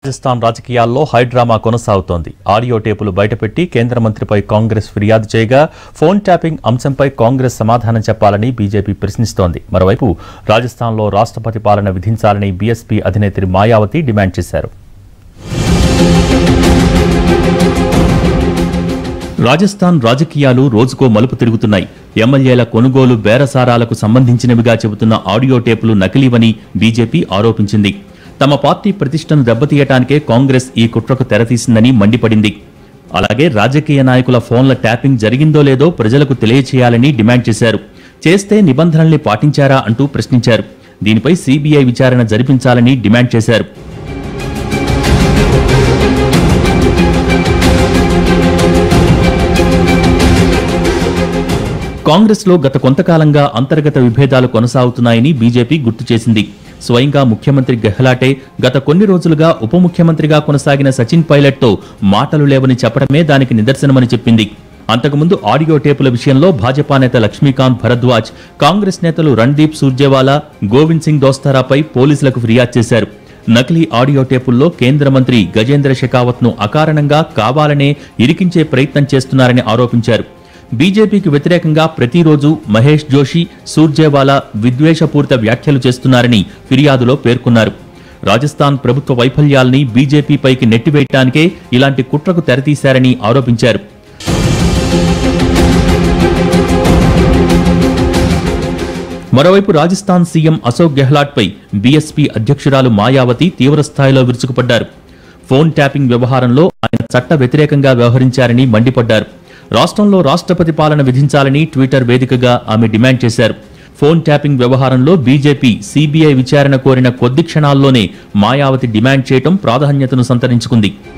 రాజస్థాన్ రాజకీయాల్లో హైడ్రామా కొనసాగుతోంది ఆడియో టేపులు బయటపెట్టి కేంద్ర మంత్రిపై కాంగ్రెస్ ఫిర్యాదు చేయగా ఫోన్ ట్యాపింగ్ అంశంపై కాంగ్రెస్ సమాధానం చెప్పాలని బీజేపీ ప్రశ్నిస్తోంది మరోవైపు రాజస్థాన్లో రాష్ట్రపతి పాలన విధించాలని బీఎస్పీ అధినేత్రి మాయావతి డిమాండ్ చేశారు రాజస్థాన్ రాజకీయాలు రోజుకో మలుపు తిరుగుతున్నాయి ఎమ్మెల్యేల కొనుగోలు బేరసారాలకు సంబంధించినవిగా చెబుతున్న ఆడియో టేపులు నకిలీవని బీజేపీ ఆరోపించింది తమ పార్టీ ప్రతిష్టను దెబ్బతీయటానికే కాంగ్రెస్ ఈ కుట్రకు తెరతీసిందని మండిపడింది అలాగే రాజకీయ నాయకుల ఫోన్ల ట్యాపింగ్ జరిగిందో లేదో ప్రజలకు తెలియచేయాలని డిమాండ్ చేశారు చేస్తే నిబంధనల్ని పాటించారా అంటూ ప్రశ్నించారు దీనిపై సీబీఐ విచారణ జరిపించాలని డిమాండ్ చేశారు కాంగ్రెస్లో గత కొంతకాలంగా అంతర్గత విభేదాలు కొనసాగుతున్నాయని బీజేపీ గుర్తు చేసింది స్వయంగా ముఖ్యమంత్రి గెహ్లాటే గత కొన్ని రోజులుగా ఉప ముఖ్యమంత్రిగా కొనసాగిన సచిన్ పైలట్తో మాటలు లేవని చెప్పడమే దానికి నిదర్శనమని చెప్పింది అంతకుముందు ఆడియో టేపుల విషయంలో భాజపా నేత లక్ష్మీకాంత్ భరద్వాజ్ కాంగ్రెస్ నేతలు రణ్దీప్ సూర్జేవాలా గోవింద్ సింగ్ దోస్తారాపై పోలీసులకు ఫిర్యాదు చేశారు నకిలీ ఆడియో టేపుల్లో కేంద్ర మంత్రి గజేంద్ర షెకావత్ ను అకారణంగా కావాలనే ఇరికించే ప్రయత్నం చేస్తున్నారని ఆరోపించారు బీజేపీకి వ్యతిరేకంగా ప్రతిరోజు మహేష్ జోషి సూర్జేవాలా విద్వేషపూరిత వ్యాఖ్యలు చేస్తున్నారని ఫిర్యాదులో పేర్కొన్నారు రాజస్థాన్ ప్రభుత్వ వైఫల్యాల్ని బీజేపీపైకి నెట్టివేయటానికే ఇలాంటి కుట్రకు తెరతీశారని ఆరోపించారు మరోవైపు రాజస్థాన్ సీఎం అశోక్ గెహ్లాట్ పై బీఎస్పీ అధ్యక్షురాలు మాయావతి తీవ్రస్థాయిలో విరుచుకుపడ్డారు ఫోన్ ట్యాపింగ్ వ్యవహారంలో ఆయన చట్ట వ్యతిరేకంగా వ్యవహరించారని మండిపడ్డారు రాష్ట్రంలో రాష్ట్రపతి పాలన విధించాలని ట్విట్టర్ వేదికగా ఆమె డిమాండ్ చేశారు ఫోన్ ట్యాపింగ్ వ్యవహారంలో బీజేపీ సీబీఐ విచారణ కోరిన కొద్ది క్షణాల్లోనే మాయావతి డిమాండ్ చేయటం ప్రాధాన్యతను సంతరించుకుంది